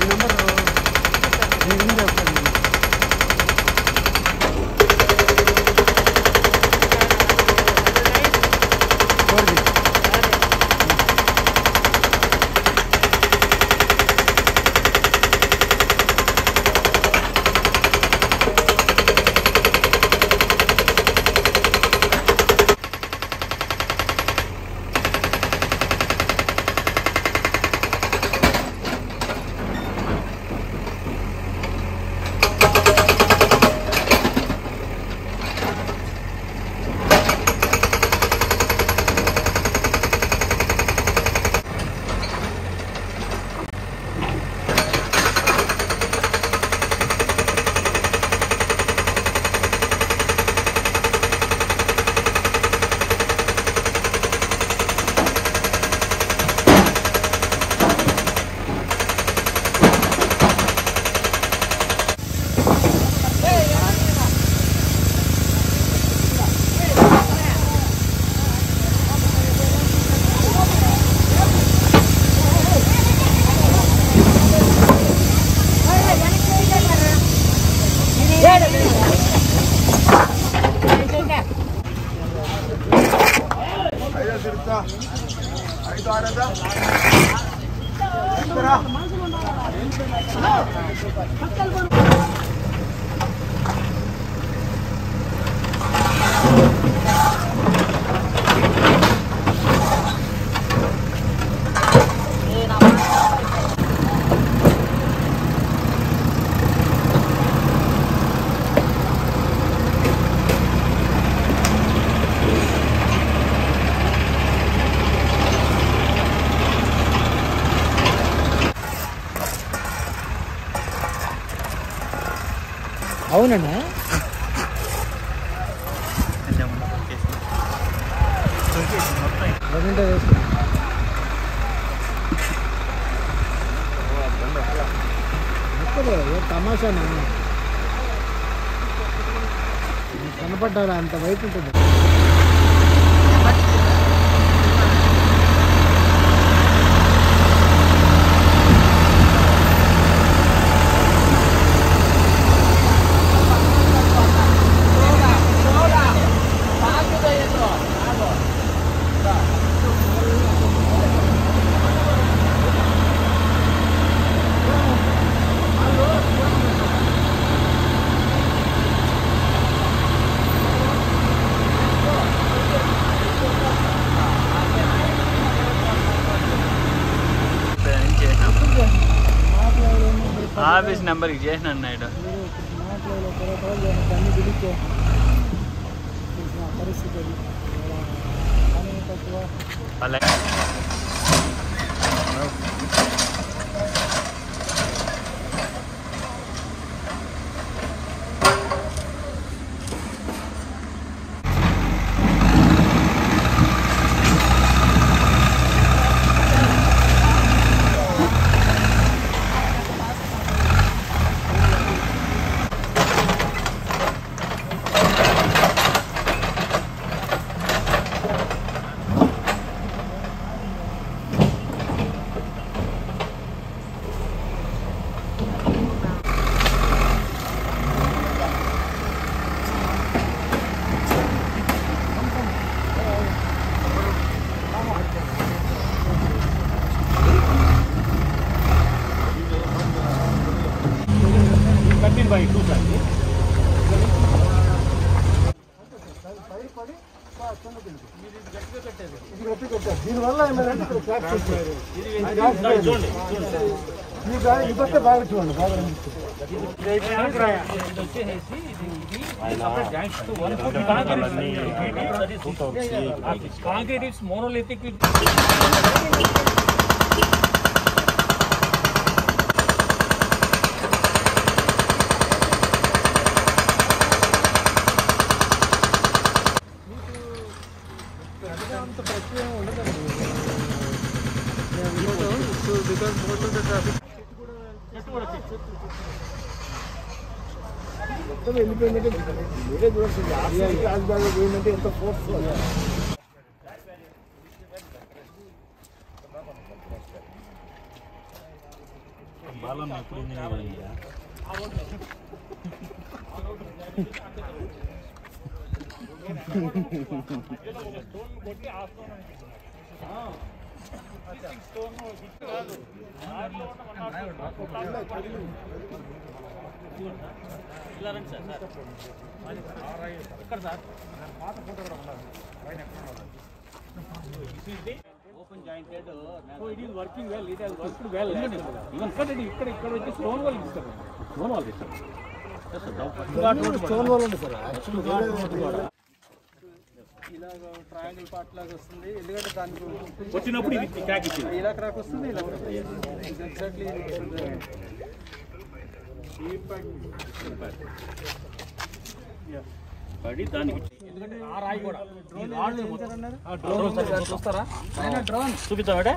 Number నేను చెప్తాను ఎవరిది? ఐదో తిరుగుతా ఐదు ఆరదా అవునన్నా రవింట వేసుకో ఎక్కడే ఏ తమాషానా నీకు కనపడ్డారా అంత వైపు ఉంటుంది ఆఫీస్ నెంబర్కి చేసిన అన్నాడు మీరు ఇప్పుడు మాట్లాడే తర్వాత అన్ని పిలిచే తెలిసిన పరిస్థితి అది పని తక్కువ వాళ్ళ దీనివల్ల ఏమైందంటే ఇక్కడ క్రాక్స్ వచ్చాయి. ఈ క్రాక్స్ లేదు. ఈ గా- ఇదొస్తే బాగా చూడండి బాగా అనిపిస్తుంది. Concrete is monolithic with అంత ప్రక్రియ ఉండదండి because most of the traffic మొత్తం వెళ్ళిపోయిందంటే మీరే చూడాల్సింది ఆర్సీ క్లాస్ బ్యాగ్ పోయిందంటే ఎంత force So it is working well, it has worked well. Even sir, ఇది ఇక్కడ ఇక్కడ వచ్చి స్టోన్ వాల్ ఇస్తారు స్టోన్ వాల్ ఇస్తారు స్టోన్ వాల్ ఉంది సార్ యాక్చువల్లీ ఇలాగ ట్రయాంగిల్ పార్ట్ లాగా వస్తుంది ఎందుకంటే దానికి వచ్చినప్పుడు ఇది క్రాక్ ఇచ్చింది ఇలా క్రాక్ వస్తుంది ఇలా ఎగ్జాక్ట్లీ పడి దానికి ఎందుకంటే ఆ రాయి కూడా ఈ రాళ్ళు మొత్తం- ఆ డ్రోన్ చూస్తారా డ్రోన్ చూపిస్తామంటే